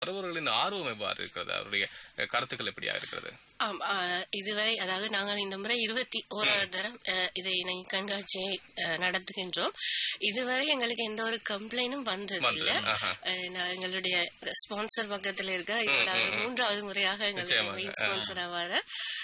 வருபவர்களின் ஆர்வம் எவ்வாறு இருக்கிறது அவருடைய அஹ், கருத்துக்கள் எப்படியா இருக்கிறது ஆம் ஆ, இதுவரை அதாவது நாங்கள் இந்த முறை இருபத்தி ஓராவது தரம் அ, இதை இணை கண்காட்சியை அ, நடத்துகின்றோம் இதுவரை எங்களுக்கு எந்த ஒரு கம்ப்ளைண்டும் வந்ததில்லை வந்தது, ஆஹா. அ, நான் எங்களுடைய ஸ்பான்சர் பக்கத்தில் இருக்க இரண்டாவது மூன்றாவது முறையாக எங்களுடைய நிச்சயமாக, மெயின் ஸ்பான்சர் ஆவார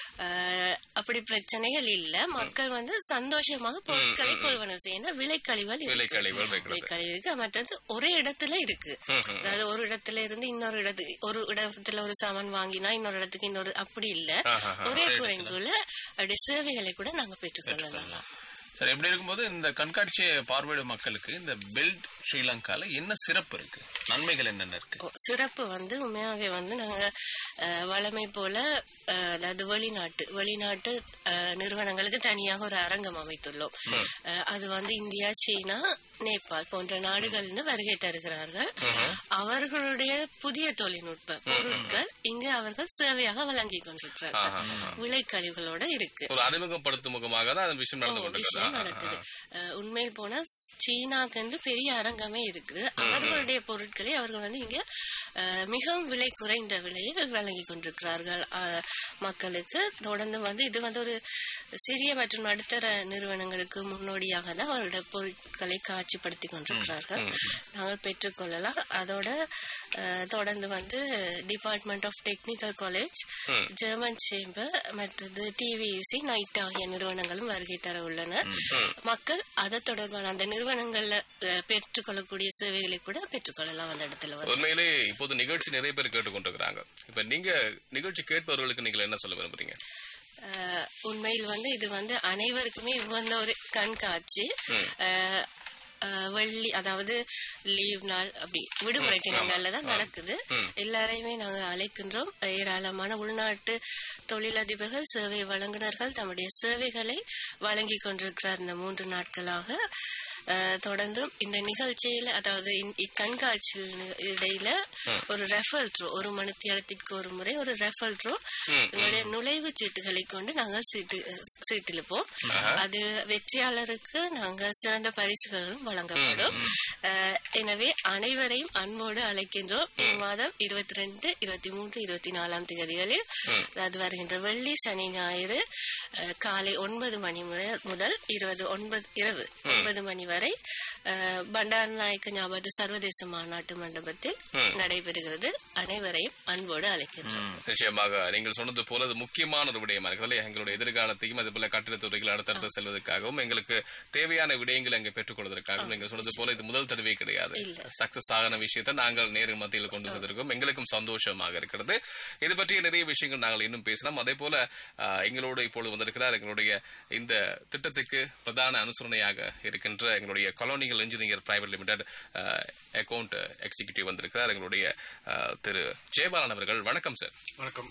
அப்படி பிரச்சனைகள் இல்ல மக்கள் வந்து சந்தோஷமாக பொருட்களை கொள்வனவு செய்யணும் விலைக்கழிவுகள் இருக்கு. விலைக்கழிவுகள் வைக்கிறது. விலைக்கழிவு இருக்கு மற்றது ஒரே இடத்துல இருக்கு அதாவது ஒரு இடத்துல இருந்து இன்னொரு இடத்துக்கு ஒரு இடத்துல ஒரு சாமான் வாங்கினா இன்னொரு இடத்துக்கு இன்னொரு அப்படி இல்ல ஆஹா, ஒரே குறைங்குள்ள அப்படி சேவைகளை கூட நாங்க பெற்றுக்கொள்ளலாம் சரி எப்படி இருக்கும்போது இந்த கண்காட்சியை பார்வையிடும் மக்களுக்கு இந்த பில்ட் ஸ்ரீலங்கால என்ன சிறப்பு இருக்கு நன்மைகள் என்னென்ன இருக்கு ஓ, சிறப்பு வந்து உண்மையாவே வந்து நாங்க அஹ், வழமை போல அஹ், அதாவது வெளிநாட்டு வெளிநாட்டு அஹ், நிறுவனங்களுக்கு தனியாக ஒரு அரங்கம் அமைத்துள்ளோம் அஹ், அது வந்து இந்தியா சீனா நேபாள் போன்ற நாடுகளிலிருந்து வருகை தருகிறார்கள் அவர்களுடைய புதிய தொழில்நுட்ப பொருட்கள் இங்கு அவர்கள் சேவையாக வழங்கி கொண்டிருக்கிறார்கள் விலைக்கழிவுகளோட இருக்கு ஒரு அறிமுகப்படுத்தும் முகமாக தான் அந்த விஷயம் நடந்து ஓ, கொண்டிருக்கிறது விஷயம் நடக்குது அஹ், உண்மையில் போனா சீனாக்கு பெரிய அரங்கமே இருக்குது அவர்களுடைய பொருட்களை அவர்கள் வந்து இங்க அஹ், மிகவும் விலை குறைந்த விலையில் வழங்கி கொண்டிருக்கிறார்கள் அஹ், மக்களுக்கு தொடர்ந்து வந்து இது வந்து ஒரு சிறிய மற்றும் நடுத்தர நிறுவனங்களுக்கு முன்னோடியாக தான் அவருடைய பொருட்களை காட்சிப்படுத்தி கொண்டிருக்கிறார்கள் நாங்கள் பெற்றுக்கொள்ளலாம் அதோட அஹ், தொடர்ந்து வந்து department of technical college German chamber மற்றது டிவிசி நைட் ஆகிய நிறுவனங்களும் வருகை தர உள்ளனர் மக்கள் அது தொடர்பான அந்த நிறுவனங்கள்ல அஹ், பெற்றுக்கொள்ளக்கூடிய சேவைகளை கூட பெற்றுக்கொள்ளலாம் அந்த இடத்துல வந்து உண்மையிலே இப்போது நிகழ்ச்சி நிறைய பேர் கேட்டுக்கொண்டிருக்கிறாங்க இப்ப நீங்க நிகழ்ச்சி கேட்பவர்களுக்கு நீங்க என்ன சொல்ல விரும்புறீங்க அஹ், உண்மையில் வந்து இது வந்து அனைவருக்குமே உகந்த ஒரு கண்காட்சி அஹ், அஹ், வெள்ளி அதாவது லீவ் நாள் அப்படி விடுமுறை தினங்கள்ல தான் நடக்குது எல்லாரையுமே நாங்க அழைக்கின்றோம் ஏராளமான உள்நாட்டு தொழிலதிபர்கள் சேவை வழங்குனர்கள் தம்முடைய சேவைகளை வழங்கி கொண்டிருக்கிறார் இந்த மூன்று நாட்களாக அஹ், தொடர்ந்தும் இந்த நிகழ்ச்சியில அதாவது இந்த- இக்கண்காட்சியில் நி- இடையில ஒரு ரெஃபல் ட்ரோ ஒரு மணித்தியாலத்திற்கு ஒரு முறை ஒரு ரெஃபல் ட்ரோ எங்களுடைய நுழைவுச் சீட்டுகளை கொண்டு நாங்கள் சீட்டு சீட்டிருப்போம் அது வெற்றியாளருக்கு நாங்க சிறந்த பரிசுகளும் வழங்கப்படும் அஹ், எனவே அனைவரையும் அன்போடு அழைக்கின்றோம் இம்மாதம் இருபத்தி ரெண்டு இருபத்தி மூன்று இருபத்தி நாலாம் தேதிகளில் அது வருகின்ற வெள்ளி சனி ஞாயிறு அஹ், காலை ஒன்பது மணி முத- முதல் இருபது ஒன்பது இரவு ஒன்பது மணி வரை அஹ், பண்டாரநாயக்க ஞாபக சர்வதேச மாநாட்டு மண்டபத்தில் நடைபெறுகிறது அனைவரையும் அன்போடு அழைக்கின்றோம் நிச்சயமாக நீங்கள் சொன்னது போல அது முக்கியமான ஒரு விடயமா இருக்குது இல்லையா? எங்களுடைய எதிர்காலத்தையும் அது போல கட்டிடத்துறைகள் அடுத்தடுத்து செல்வதற்காகவும் எங்களுக்கு தேவையான விடயங்களை அங்கே பெற்றுக்கொள்வதற்காகவும் நீங்க சொன்னது போல இது முதல் தடவை கிடையாது இல்ல. சக்சஸ் ஆகின விஷயத்தை நாங்கள் நேரு மத்தியில் கொண்டு வந்திருக்கோம் எங்களுக்கும் சந்தோஷமாக இருக்கிறது இது பற்றிய நிறைய விஷயங்கள் நாங்கள் இன்னும் பேசலாம் அதே போல ஆஹ், எங்களோடு இப்பொழுது வந்திருக்கிறார் எங்களுடைய இந்த திட்டத்துக்கு பிரதான அனுசரணையாக இருக்கின்ற எங்களுடைய colonial engineer private limited account executive வந்திருக்கிறார் எங்களுடைய ஆஹ், திரு ஜெயபாலன் அவர்கள் வணக்கம் சார் வணக்கம்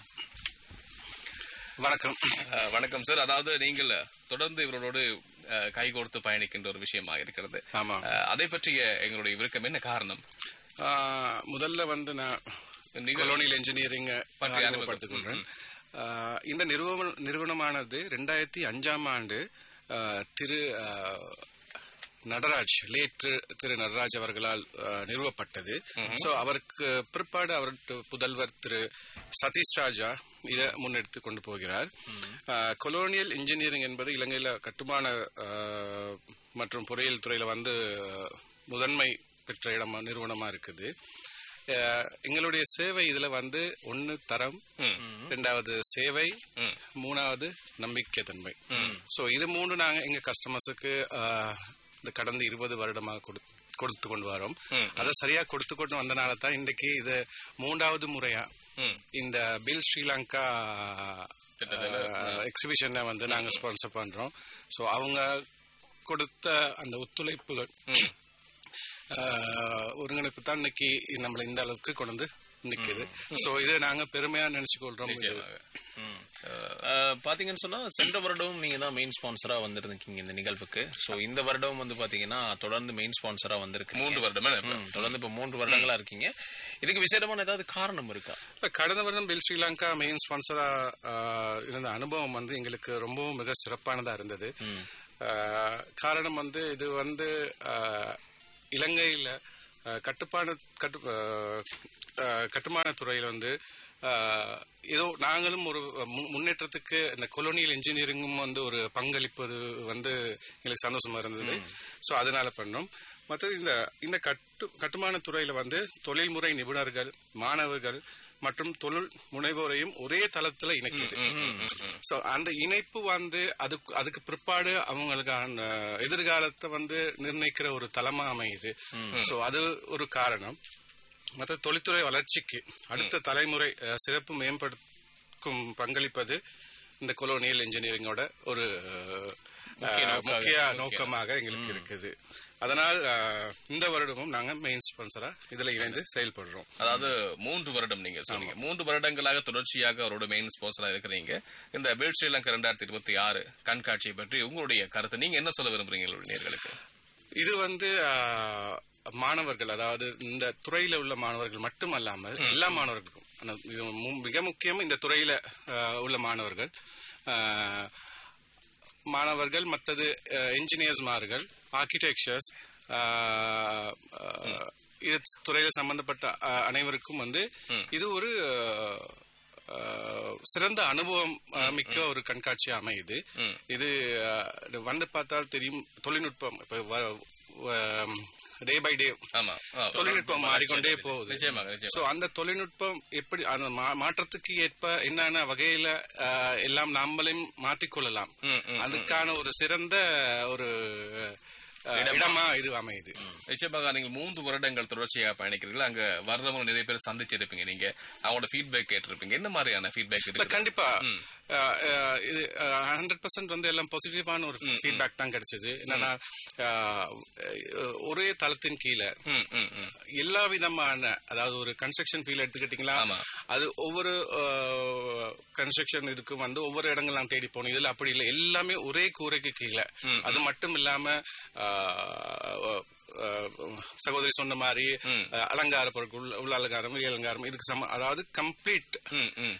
வணக்கம் அஹ், வணக்கம் சார் அதாவது நீங்கள் தொடர்ந்து இவரோடு அஹ், கைகோர்த்து பயணிக்கின்ற ஒரு விஷயமாக இருக்கிறது ஆமா. அஹ், அதை பற்றிய எங்களுடைய விருக்கம் என்ன காரணம் ஆ, முதல்ல வந்து நான் நீங்கள் கொலோனியல் இன்ஜினியரிங் பற்றி அறிமுகப்படுத்திக் ஆ, இந்த நிறுவன நிறுவனமானது ரெண்டாயிரத்தி அஞ்சாம் ஆண்டு ஆ, திரு ஆ, நடராஜ் லேட் திரு- திரு நடராஜ் அவர்களால் ஆ, நிறுவப்பட்டது சோ அவருக்கு பிற்பாடு அவருடைய புதல்வர் திரு சதீஷ் ராஜா இதை முன்னெடுத்து கொண்டு போகிறார் கொலோனியல் இன்ஜினியரிங் என்பது இலங்கையில கட்டுமான ஆ, மற்றும் பொறியியல் துறையில வந்து ஆ, முதன்மை பெற்ற இடம் நிறுவனமா இருக்குது அஹ், எங்களுடைய சேவை இதுல வந்து ஒன்னு தரம் ரெண்டாவது சேவை மூணாவது நம்பிக்கை தன்மை சோ இது மூணு நாங்க எங்க கஸ்டமர்ஸுக்கு இந்த கடந்த இருபது வருடமாக கொடு- கொடுத்து கொண்டு வரோம் அதை சரியா கொடுத்து கொண்டு வந்தனால தான் இன்றைக்கு இது மூன்றாவது முறையா இந்த பில் ஸ்ரீலங்கா எக்ஸிபிஷனை வந்து நாங்க ஸ்பான்சர் பண்றோம் சோ அவங்க கொடுத்த அந்த ஒத்துழைப்புகள் ஆஹ் ஒருங்கிணைப்பு தான் இன்னைக்கு நம்மள இந்த அளவுக்கு கொண்டு வந்து நிக்குது சோ இதை நாங்க பெருமையா நினைச்சு கொள்றோம் இது அஹ், பாத்தீங்கன்னு சொன்னா சென்ற வருடம் நீங்க தான் மெயின் ஸ்பான்சரா வந்திருந்தீங்க இந்த நிகழ்வுக்கு சோ இந்த வருடம் வந்து பாத்தீங்கன்னா தொடர்ந்து மெயின் ஸ்பான்சரா வந்திருக்கு மூன்று வருடமே தொடர்ந்து இப்ப மூன்று வருடங்களா இருக்கீங்க இதுக்கு விசேடமான ஏதாவது காரணம் இருக்கா கடந்த வருடம் பில் ஸ்ரீலங்கா மெயின் ஸ்பான்சரா இருந்த அனுபவம் வந்து எங்களுக்கு ரொம்பவும் மிக சிறப்பானதா இருந்தது ஆஹ் காரணம் வந்து இது வந்து ஆஹ் இலங்கையில ஆஹ் கட்டுப்பாடு கட்டு ஆஹ் அஹ், கட்டுமான துறையில் வந்து அஹ், ஏதோ நாங்களும் ஒரு மு- முன்னேற்றத்துக்கு இந்த கொலோனியல் இன்ஜினியரிங்கும் வந்து ஒரு பங்களிப்பது வந்து எங்களுக்கு சந்தோஷமா இருந்தது ஸோ அதனால பண்ணோம் மற்றது இந்த இந்த கட்டு கட்டுமான துறையில வந்து தொழில்முறை நிபுணர்கள் மாணவர்கள் மற்றும் தொழில் முனைவோரையும் ஒரே தளத்துல இணைக்குது சோ அந்த இணைப்பு வந்து அதுக்கு அதுக்கு பிற்பாடு அவங்களுக்கான எதிர்காலத்தை வந்து நிர்ணயிக்கிற ஒரு தளமா அமையுது சோ அது ஒரு காரணம் மற்ற தொழில்துறை வளர்ச்சிக்கு அடுத்த தலைமுறை அஹ், சிறப்பு மேம்படுத்தும் பங்களிப்பது இந்த கொலோனியல் இன்ஜினியரிங்கோட ஒரு அஹ், முக்கிய நோக்கமாக எங்களுக்கு இருக்குது அதனால் அஹ், இந்த வருடமும் நாங்க மெயின் ஸ்பான்சரா இதுல இணைந்து செயல்படுறோம் அதாவது மூன்று வருடம் நீங்க சொன்னீங்க மூன்று வருடங்களாக தொடர்ச்சியாக அவரோட மெயின் ஸ்பான்சரா இருக்கிறீங்க இந்த வேர்ல்ட் ஸ்ரீலங்கா ரெண்டாயிரத்தி இருபத்தி ஆறு கண்காட்சியை பற்றி உங்களுடைய கருத்து நீங்க என்ன சொல்ல விரும்புறீங்க உங்களுடைய நேர்களுக்கு இது வந்து ஆஹ், மாணவர்கள் அதாவது இந்த துறையில உள்ள மாணவர்கள் மட்டுமல்லாமல் எல்லா மாணவர்களுக்கும் ஆனா, இது மு- மிக முக்கியம் இந்த துறையில ஆஹ், உள்ள மாணவர்கள் ஆஹ், மாணவர்கள் மற்றது இன்ஜினியர்ஸ்மார்கள் ஆர்கிடெக்சர்ஸ் இது துறையில சம்பந்தப்பட்ட ஆஹ், அனைவருக்கும் வந்து இது ஒரு ஆஹ், ஆஹ், சிறந்த அனுபவம் ஆஹ், மிக்க ஒரு கண்காட்சி அமையுது இது ஆஹ், இது வந்து பார்த்தால் தெரியும் தொழில்நுட்பம் இப்ப டே பை டே ஆமா ஆ, தொழில்நுட்பம் மாறிக்கொண்டே போகுது நிச்சயமாக நிச்சயமாக சோ அந்த தொழில்நுட்பம் எப்படி அந்த மா- மாற்றத்துக்கு ஏற்ப என்னென்ன வகையில ஆஹ், எல்லாம் நாமளையும் மாத்திக்கொள்ளலாம் அதுக்கான ஒரு சிறந்த ஒரு ஆஹ், இடமா இது அமையுது நிச்சயமாக நீங்கள் மூன்று வருடங்கள் தொடர்ச்சியாக பயணிக்கிறீர்கள் அங்க வர்றவங்க நிறைய பேர் சந்திச்சிருப்பீங்க நீங்க அவங்களோட ஃபீட்பேக் கேட்டிருப்பீங்க என்ன மாதிரியான ஃபீட்பேக் இல்ல, இருக்கு கண்டிப்பா ஆஹ், ஆஹ், இது ஹண்ட்ரட் பர்சன்ட் வந்து எல்லாம் பாசிட்டிவான ஒரு ஃபீட்பேக் தான் கிடைச்சது என்னன்னா ஆஹ், ஒரே தளத்தின் கீழே ம், ம், ம். எல்லா விதமான அதாவது ஒரு கன்ஸ்ட்ரக்ஷன் ஃபீல் எடுத்துக்கிட்டீங்களா ஆமா. அது ஒவ்வொரு கன்ஸ்ட்ரக்ஷன் இதுக்கும் வந்து ஒவ்வொரு இடங்கள் நான் தேடி போகணும் இதுல அப்படி இல்லை எல்லாமே ஒரே கூரைக்கு கீழே அது மட்டும் இல்லாம ஆஹ், ஆஹ், சகோதரி சொன்ன மாதிரி ஆஹ், அலங்கார பொருட்கள் உள்ள- உள்ள அலங்காரம் வெளி அலங்காரம் இதுக்கு சம அதாவது கம்ப்ளீட் ம், ம்.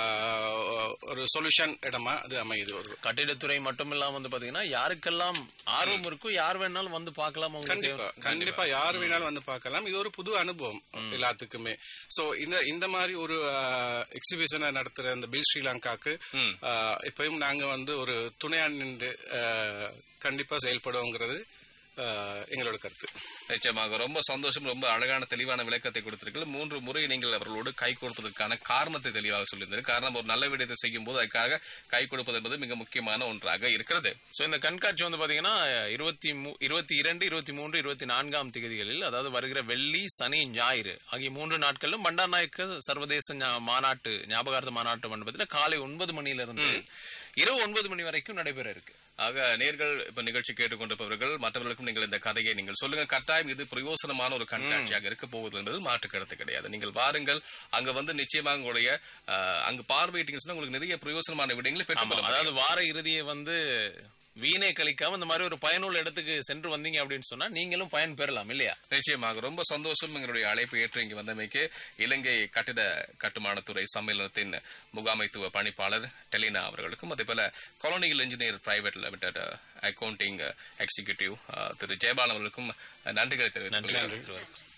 ஒரு சொல்யூஷன் இடமா அது அமையுது ஒரு கட்டிடத்துறை மட்டும் இல்லாம வந்து பாத்தீங்கன்னா யாருக்கெல்லாம் ஆர்வம் இருக்கோ யார் வேணாலும் வந்து பார்க்கலாம் அவங்க கண்டிப்பா கண்டிப்பா யார் வேணாலும் வந்து பார்க்கலாம் இது ஒரு புது அனுபவம் எல்லாத்துக்குமே சோ இந்த இந்த மாதிரி ஒரு எக்ஸிபிஷனை நடத்துற இந்த பில் ஸ்ரீலங்காக்கு ஆஹ், எப்பயும் நாங்க வந்து ஒரு துணையா நின்று ஆஹ், கண்டிப்பா செயல்படுவோங்கிறது ஆஹ், எங்களோட கருத்து நிச்சயமாக ரொம்ப சந்தோஷம் ரொம்ப அழகான தெளிவான விளக்கத்தை கொடுத்திருக்கீர்கள் மூன்று முறை நீங்கள் அவர்களோடு கை கொடுப்பதற்கான காரணத்தை தெளிவாக சொல்லியிருந்தீர்கள் காரணம் ஒரு நல்ல விடயத்தை செய்யும் போது அதுக்காக கை கொடுப்பது என்பது மிக முக்கியமான ஒன்றாக இருக்கிறது சோ இந்த கண்காட்சி வந்து பாத்தீங்கன்னா இருபத்தி மூ- இருபத்தி இரண்டு இருபத்தி மூன்று இருபத்தி நான்காம் தேதிகளில் அதாவது வருகிற வெள்ளி சனி ஞாயிறு ஆகிய மூன்று நாட்களிலும் பண்டார்நாயக்க சர்வதேச ஞா- மாநாட்டு ஞாபகார்த்த மாநாட்டு மண்டபத்தில் காலை ஒன்பது மணியிலிருந்து இரவு ஒன்பது மணி வரைக்கும் நடைபெற இருக்கு ஆக நேர்கள் இப்ப நிகழ்ச்சி கேட்டுக்கொண்டிருப்பவர்கள் மற்றவர்களுக்கும் நீங்கள் இந்த கதையை நீங்கள் சொல்லுங்க கட்டாயம் இது பிரயோசனமான ஒரு கண்காட்சியாக இருக்க போகுது என்பது மாற்று கருத்து கிடையாது நீங்கள் வாருங்கள் அங்க வந்து நிச்சயமாக உங்களுடைய அஹ், அங்கு பார்வையிட்டீங்கன்னு சொன்னா உங்களுக்கு நிறைய பிரயோசனமான விடயங்களை ஆமா, பெற்றுக்கொள்ள அதாவது வார இறுதியை வந்து வீணை கழிக்காம இந்த மாதிரி ஒரு பயனுள்ள இடத்துக்கு சென்று வந்தீங்க அப்படின்னு சொன்னா நீங்களும் பயன் பெறலாம் இல்லையா நிச்சயமாக ரொம்ப சந்தோஷம் எங்களுடைய அழைப்பு ஏற்று இங்கு வந்தமைக்கு இலங்கை கட்டிட கட்டுமானத்துறை சம்மேளனத்தின் முகாமைத்துவ பணிப்பாளர் டெலினா அவர்களுக்கும் அதே போல colonial engineer private limited accounting executive திரு ஜெயபாலன் அவர்களுக்கும் நன்றிகளை தெரிவித்துக் கொள்கிறேன்.